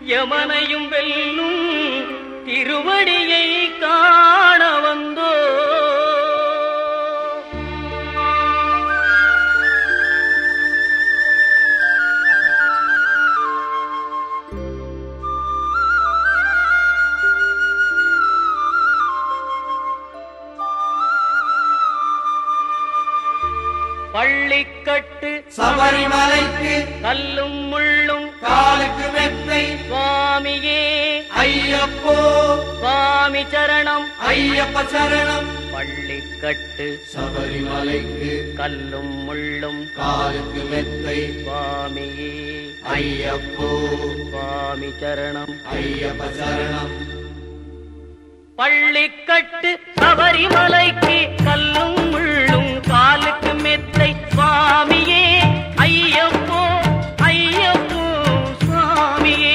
யமனையும் வெல்லும் திருவடியை காண வந்தோ பள்ளிக்கட்டு சபரிமலைக்கு கல்லும் முள்ளும் காலுக்கு மெத்தை சுவாமியே ஐயப்போ சுவாமி சரணம் ஐயப்ப சரணம் பள்ளிக்கட்டு சபரிமலைக்கு கல்லும் முள்ளும் காலுக்கு மெத்தை சுவாமியே ஐயப்போ சுவாமி சரணம் ஐயப்ப சரணம் பள்ளிக்கட்டு சபரிமலைக்கு கல்லும் முள்ளும் காலுக்கு மெத்தை சுவாமியே ஐயப்போ ஐயப்போ சுவாமியே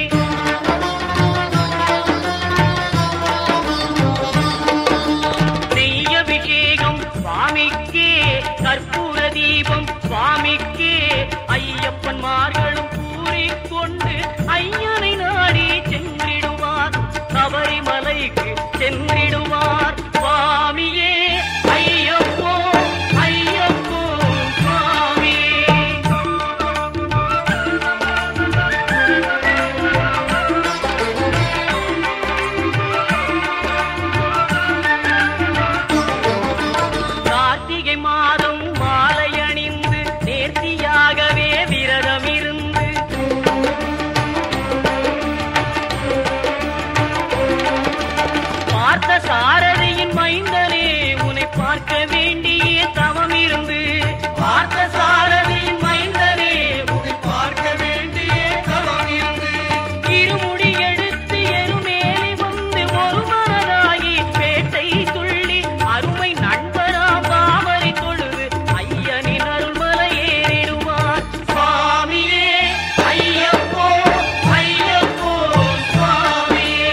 நெய்யபிஷேகம் சுவாமிக்கே கற்பூர தீபம் சுவாமிக்கே ஐயப்பன்மார்களும் கூறிக்கொண்டு ஐயனை நாடி சென்றிடுவார் சபரிமலைக்கு சென்றிடுவார் சுவாமியே ஐயப்போ ஐயப்போ சுவாமியே கார்த்திகை மாதம் மாலை அணிந்து நேர்த்தியாகவே விரதம் இருந்து பார்த்த சாரதியின் மைந்தனே உன்னை பார்க்க வேண்டிய தவம் இருந்து பார்த்த சாரதியின் மைந்தனே உன்னை பார்க்க வேண்டிய தவம் இருந்து இருமுடி எடுத்து எருமேலி வந்து ஒரு மனதாகி பேட்டை துள்ளி அருமை நண்பராம் பாவரை தொழுது ஐயனின் அருள்மலை ஏறிடுவார் சுவாமியே ஐயப்போ ஐயப்போ சுவாமியே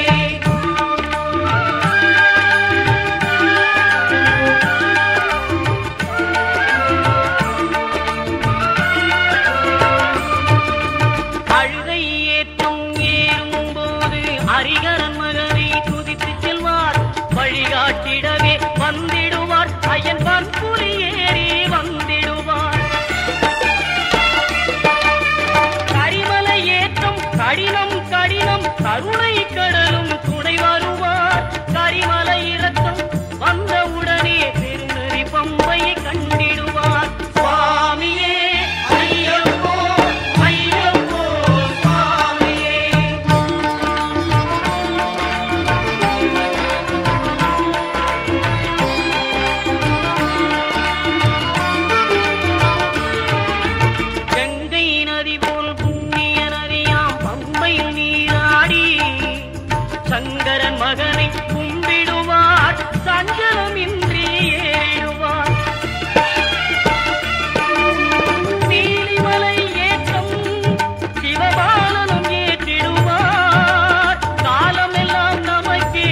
அழுகை ஏற்றும் ஏறும் போது ஹரிகரன் மகனை துதித்து செல்வார் வழிகாட்டிடவே வந்திடுவார் ஐயன் பன்புலி ஏறி வந்திடுவார் கரிமலை ஏற்றம் கடினம் கடினம் கருணை கடலும் துணை வருவார் கரிமலை இறக்கம் வந்தவுடனே பெருநெறி பம்பையை கண்டிடுவார் சுவாமியே ஐயப்போ ஐயப்போ சுவாமியே கங்கை நதி போல் புண்ணிய நதியாம் பம்பையில் நீராடி சங்கரன் மகனை கும்பிடுவார் சஞ்சலமின்றி ஏறுவார் நீலிமலை ஏற்றம் சிவபாலனும் ஏற்றிடுவார் காலமெல்லாம் நமக்கே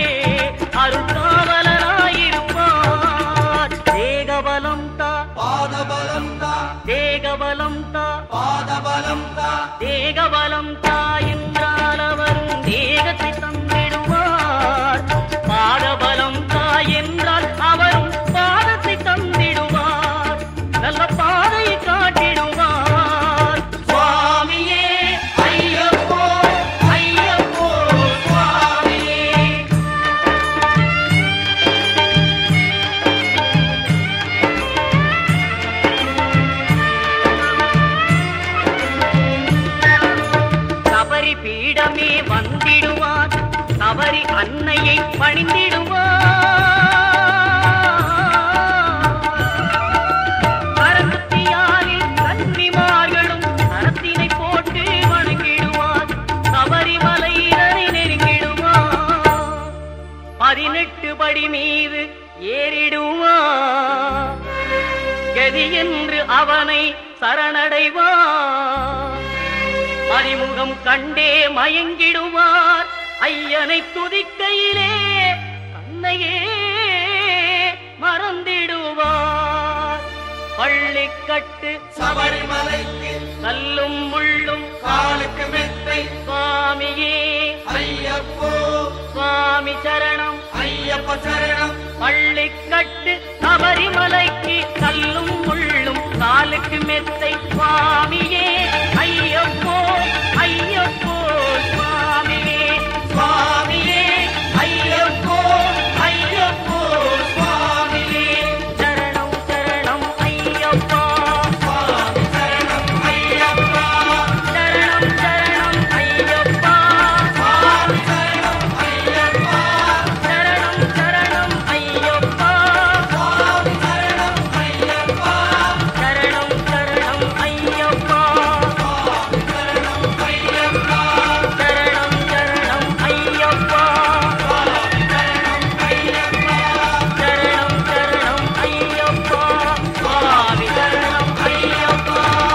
அருள்காவலராயிருப்பார் தேகபலம் தா பாதபலம் தா தேகபலம் தா பாதபலம் தா தேகபலம் தாயென்றால் அவரும் தேகத்தை தந்திடுவார் பாதபலம் தாயென்றால் அவரும் பாதத்தை தந்திடுவார் நல்ல பாதையை காட்டிடுவார் சுவாமியே ஐயப்போ ஐயப்போ சுவாமியே சபரி பீடமே வந்திடுவார் சபரி அன்னையை பணிந்திடுவார் கரகத்தியாரில் கன்னிமார்களும் கரத்தினை போட்டு வணங்கிடுவார் சபரிமலையினரை நெருங்கிடுவார் பதினெட்டு படி மீது ஏறிடுவார் கதி என்று அவனை சரணடைவார் அறிமுகம் கண்டே மயங்கிடுவார் ஐயனை துதிக்கையிலே தன்னையே மறந்திடுவார் பள்ளிக்க கட்டு சபரிமலைக்கு கல்லும் முள்ளும் காலுக்கு மெத்தை சுவாமியே ஐயப்போ சுவாமி சரணம் ஐயப்ப சரணம் பள்ளிக்கட்டு சபரிமலைக்கு கல்லும் முள்ளும் காலுக்கு மெத்தை சுவாமியே ஐயப்போ ஐயப்போ சுவாமியே சுவாமியே ஐயப்போ ஐயப்போ சுவாமியே சரணம் சரணம் ஐயப்பா சுவாமி சரணம் ஐயப்பா சரணம் சரணம் ஐயப்பா சுவாமி சரணம் ஐயப்பா சரணம் சரணம் ஐயப்பா சுவாமி சரணம் ஐயப்பா சரணம் சரணம் ஐயப்பா சுவாமி சரணம் ஐயப்பா சரணம் சரணம் ஐயப்பா சுவாமி சரணம் ஐயப்பா சரணம் சரணம் ஐயப்பா சுவாமி சரணம் ஐயப்பா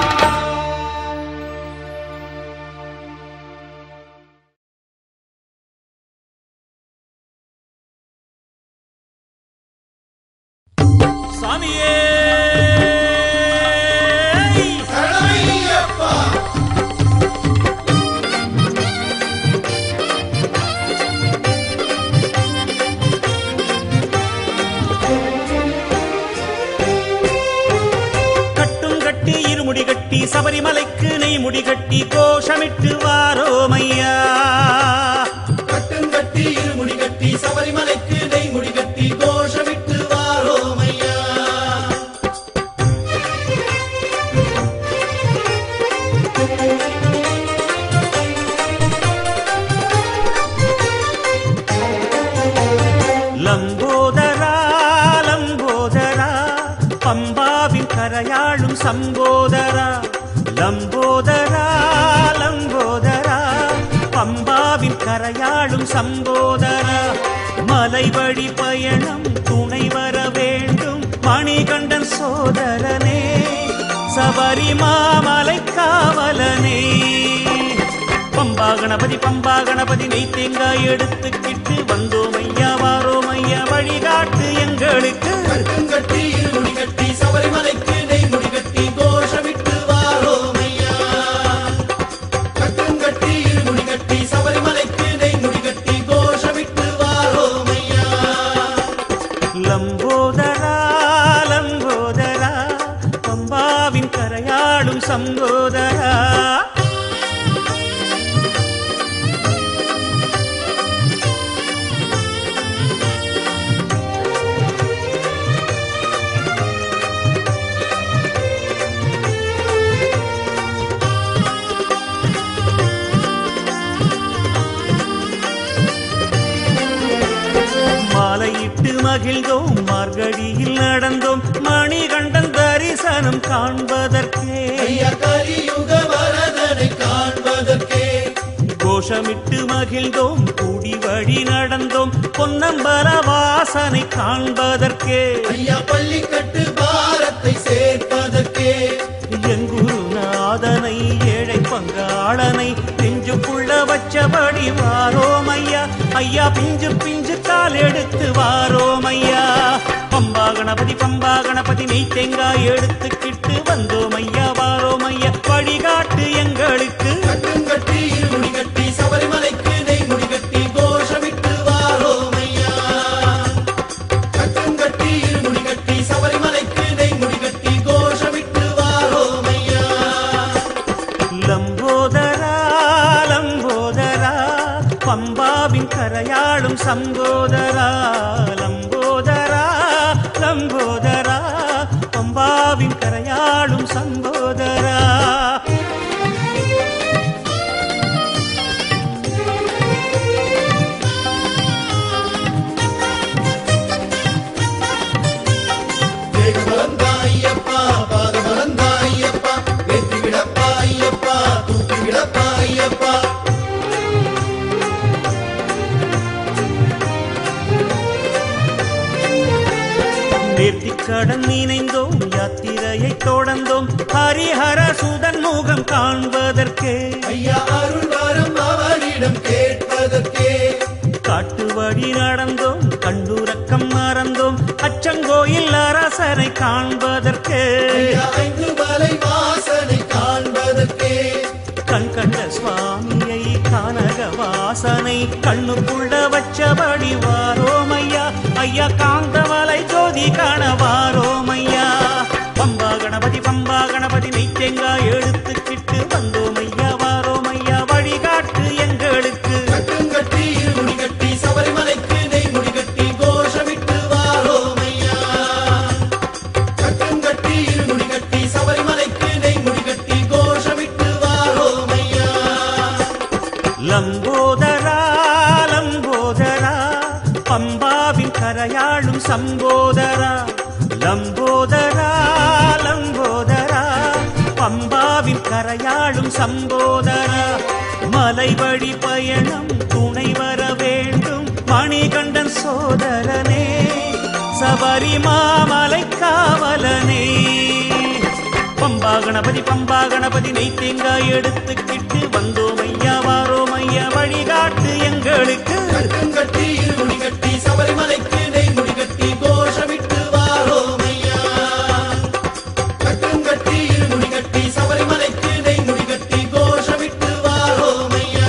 சாமியே சரணமையப்பா கட்டும் கட்டி இருமுடி கட்டி சபரிமலைக்கு நெய்முடி கட்டி கோஷமிட்டு வாரோமையா கட்டும் கட்டி இருமுடி கட்டி சபரிமலைக்கு நெய்முடி கட்டி கோஷமிட்டு வாரோமையா லம்போதரா லம்போதரா பம்பாவின் கரையாளும் சம்போதரா லம்போதரா லம்போதரா பம்பாவின் கரையாளும் சம்போதரா மலைவழி பயணம் துணை வர வேண்டும் மணிகண்டன் சோதரனே சபரிமாமலை காவலனே பம்பா கணபதி பம்பா கணபதி நெய் தேங்காய் எடுத்துக்கிட்டு வந்தோம் ஐயா வாரோம் ஐயா வழிகாட்டு எங்களுக்கு கட்டும் கட்டி இருமுடி கட்டி சபரிமலைக்கு நெய்முடி கட்டி கோஷமிட்டு வாரோமையா கட்டும் கட்டி இருமுடி கட்டி சபரிமலைக்கு நெய்முடி கட்டி கோஷமிட்டு வாரோமையா லம்போதரா லம்போதரா பம்பாவின் கரையாளும் சம்போதரா மாலையிட்டு மகிழ்ந்தோம் மார்கழியில் நடந்தோம் மணிகண்டன் தரிசனம் காண்பதற்கே ஐயா கலியுக வரதனை காண்பதற்கே கோஷமிட்டு மகிழ்ந்தோம் கூடி வழி நடந்தோம் பொன்னம்பல வாசனை காண்பதற்கே ஐயா பள்ளிக்கட்டு பாரத்தை சேர்ப்பதற்கே எங்குருநாதனை ஏழை பங்காளனை நெஞ்சுக்குள்ள வச்சபடி வாரோம் ஐயா ஐயா பிஞ்சு பிஞ்சு கால் எடுத்து வாரோம் ஐயா பம்பா கணபதி பம்பா கணபதி நெய் தேங்காய் எடுத்துக்கிட்டு வந்தோம் ஐயா வாரோம் ஐயா வழிகாட்டு எங்களுக்கு கட்டும் கட்டி இருமுடி கட்டி சபரிமலைக்கு நெய்முடி கட்டி கோஷமிட்டு வாரோமையா கட்டும் கட்டி இருமுடி கட்டி சபரிமலைக்கு நெய்முடி கட்டி கோஷமிட்டு வாரோமையா லம்போதரா லம்போதரா பம்பாவின் கரையாளும் சம்போதரா லம்போதரா லம்போதரா பம்பாவின் கரையாளும் சம்போதரா வேகமலந்தா ஐயப்பா பாதமலந்தா ஐயப்பா வெற்றி விடப்பா ஐயப்பா தூக்கி விடப்பா ஐயப்பா நேர்த்திக்கடன் நினைந்தோம் யாத்திரையை தொடர்ந்தோம் ஹரிஹர சுதன் முகம் காண்பதற்கே ஐயா அருள் வரம் அவரிடம் கேட்பதற்கே காட்டு வழி நடந்தோம் கண்டுறக்கம் மறந்தோம் அச்சங்கோயில் அரசரை காண்பதற்கே ஐயா ஐந்து தேங்காய் எடுத்துக்கிட்டு வந்தோம் ஐயா வாரோம் ஐயா வழிகாட்டு எங்களுக்கு கட்டுங்கட்டி இருமுடி கட்டி சபரிமலைக்கு நெய்முடி கட்டி கோஷமிட்டு வாரோமையா கட்டுங்கட்டி இருமுடி கட்டி சபரிமலைக்கு நெய்முடி கட்டி கோஷமிட்டு வாரோமையா லம்போதரா லம்போதரா பம்பாவின் கரையாளும் சம்போதரா லம்போதரா லம்போதரா பம்பாவின் கரையாளும் சம்போதரா மலைவழி பயணம் துணை வர வேண்டும் மணிகண்டன் சோதரனே சபரிமாமலை காவலனே பம்பா கணபதி பம்பா கணபதி நெய் தேங்காய் எடுத்துக்கிட்டு வந்தோம் ஐயா வாரோம் ஐயா வழிகாட்டு எங்களுக்கு கட்டுங்கட்டி இருமுடி கட்டி சபரிமலைக்கு நெய்முடி கட்டி கோஷமிட்டு வாரோமையா கட்டுங்கட்டி இருமுடி கட்டி சபரிமலைக்கு நெய்முடி கட்டி கோஷமிட்டு வாரோமையா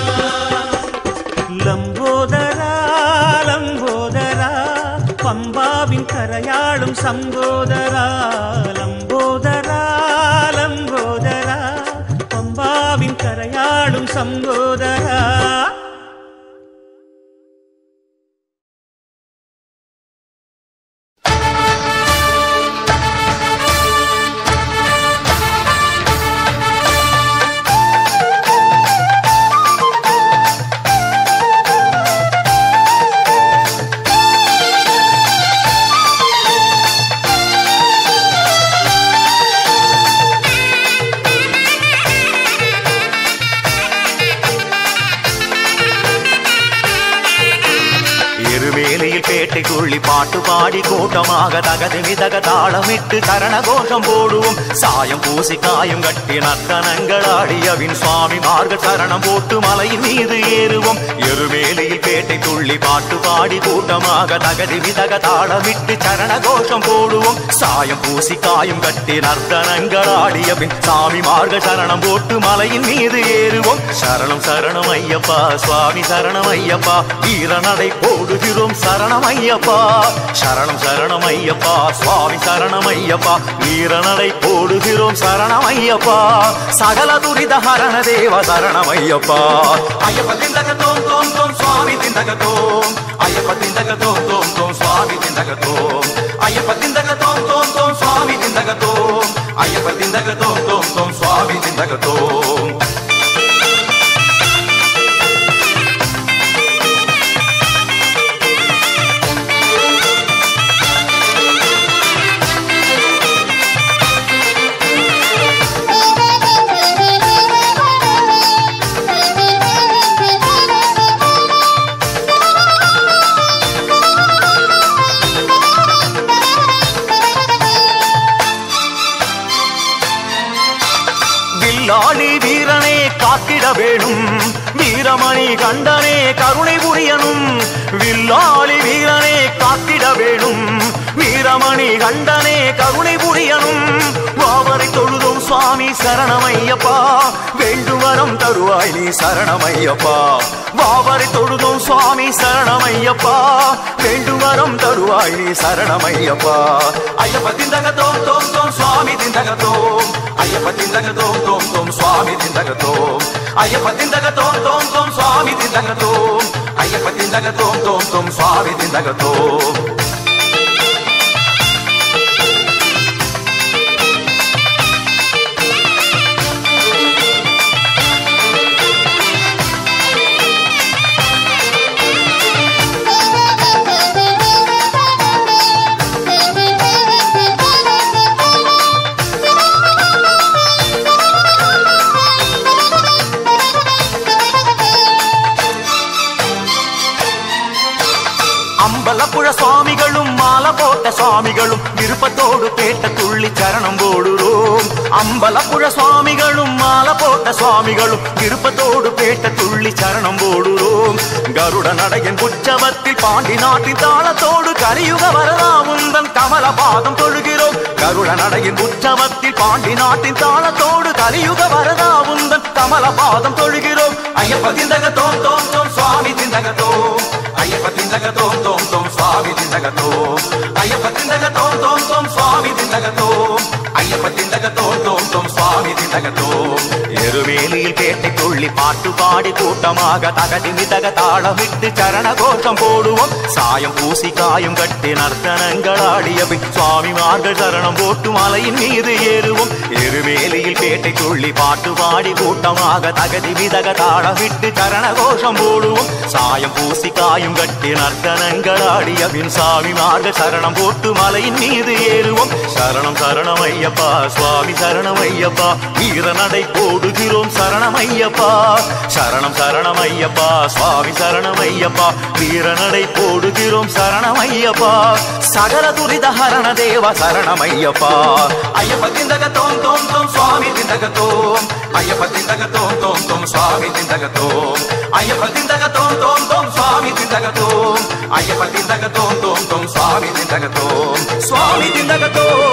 லம்போதரா லம்போதரா பம்பாவின் கரையாளும் சம்போதரா லம்போதரா லம்போதரா பம்பாவின் கரையாளும் சம்போதரா இருவேலையில் பேட்டை துள்ளி பாட்டு பாடி கூட்டமாக தகதி மிதக தாளமிட்டு சரண கோஷம் போடுவோம் சாயம் பூசி காயம் கட்டி நர்த்தனங்கள் ஆடியவின் சுவாமி மார்க சரணம் போட்டு மலையின் மீது ஏறுவோம் இருவேலையில் பேட்டை துள்ளி பாட்டு பாடி கூட்டமாக தகதி மிதக தாளமிட்டு சரண கோஷம் போடுவோம் சாயம் பூசி காயம் கட்டி நர்த்தனங்கள் ஆடியவின் சாமி மார்க சரணம் போட்டு மலையின் மீது ஏறுவோம் சரணம் சரணம் ஐயப்பா சுவாமி சரணம் ஐயப்பா வீரநடை போடுகிறோம் சரணம் ஐயப்பா சரணம் சரணம் ஐயப்பா சுவாமி சரணம் ஐயப்பா வீரநடை போடுகிறோம் சரணம் ஐயப்பா சகல துரித ஹரண தேவ சரணம் ஐயப்பா ஐயப்ப திந்தக தோம் தோம் தோம் சுவாமி திந்தக தோம் ஐயப்ப திந்தக தோம் தோம் தோம் சுவாமி திந்தக தோம் ஐயப்ப திந்தக தோம் தோம் தோம் சுவாமி திந்தக தோம் ஐயப்ப திந்தக தோம் தோம் தோம் சுவாமி திந்தக தோம் வில்லாளி வீரனே காத்திட வேணும் வீரமணி கண்டனே கருணை புரியணும் வில்லாளி வீரனே காத்திட வேணும் வீரமணி கண்டனே கருணை புரியணும் வாவரை தொழுதும் சுவாமி சரணமையப்பா வேண்டும் வரம் தருவாய் நீ சரணமையப்பா வாவரை தொழுதும் சுவாமி சரணமையப்பா வேண்டும் வரம் தருவாய் நீ சரணமையப்பா ஐயப்ப திந்தக தோம் தோம் தோம் சுவாமி திந்தக தோம் ஐயப்ப திந்தக தோம் தோம் தோம் சுவாமி திந்தக தோம் ஐயப்ப திந்தக தோம் தோம் தோம் சுவாமி திந்தக தோம் ஐயப்ப திந்தக தோம் தோம் தோம் சுவாமி திந்தக தோம் அம்பலப்புழ சுவாமிகளும் மாலை போட்ட சுவாமிகளும் விருப்பத்தோடு பேட்ட துள்ளி சரணம் போடுறோம் அம்பலப்புழ சுவாமிகளும் மாலை போட்ட சுவாமிகளும் விருப்பத்தோடு பேட்ட துள்ளி சரணம் போடுறோம் கருட நடையன் உற்சவத்தில் பாண்டி நாட்டின் தாளத்தோடு கலியுக வரதா உந்தன் கமல பாதம் தொழுகிறோம் கருட நடையின் உற்சவத்தில் பாண்டி நாட்டின் தாளத்தோடு கலியுக வரதா உந்தன் கமல பாதம் தொழுகிறோம் ஐயப்ப திந்தக தோம் தோம் தோம் சுவாமி திந்தக தோம் ஐயப்ப திந்தக தோம் தோம் தோம் சுவாமி திந்தக தோம் ஐயப்ப திந்தக தோம் தோம் தோம் சுவாமி திந்தக தோம் ஐயப்ப திந்தக திண்டகத்தோம் தோம் தோம் சுவாமி திண்டகத்தோம் எருமேலியில் பேட்டை துள்ளி பாட்டு பாடி கூட்டமாக தகதி மிதக தாளமிட்டு சரண கோஷம் போடுவோம் சாயம் பூசி காயம் கட்டி நர்த்தனங்கள் ஆடிய பின் சுவாமிமார்கள் சரணம் போட்டு மலையின் மீது ஏறுவோம் எருமேலியில் பேட்டை துள்ளி பாட்டு பாடி கூட்டமாக தகதி மிதக தாளமிட்டு சரண கோஷம் போடுவோம் சாயம் பூசி காயும் கட்டி நர்த்தனங்கள் ஆடிய பின் சாமிமார்கள் சரணம் போட்டு மலையின் மீது ஏறுவோம் சரணம் சரணம் ஐயப்பா சுவாமி சரணம் ஐயப்பா வீர நடை போடுகிறோம் சரணம் ஐயப்பா சரணம் சரணம் ஐயப்பா சுவாமி சரணம் ஐயப்பா வீர நடை போடுகிறோம் சரணம் ஐயப்பா சகல துரித ஹரண தேவ சரணம் ஐயப்பா ஐயப்ப திந்தக தோம் தோம் தோம் சுவாமி திந்தக தோம் ஐயப்ப திந்தக தோம் தோம் தோம் சுவாமி திந்தக தோம் ஐயப்ப திந்தக தோம் தோம் தோம் சுவாமி திந்தக தோம் ஐயப்ப திந்தக தோம் தோம் தோம் சுவாமி திந்தக தோம் சுவாமி திந்தக தோம்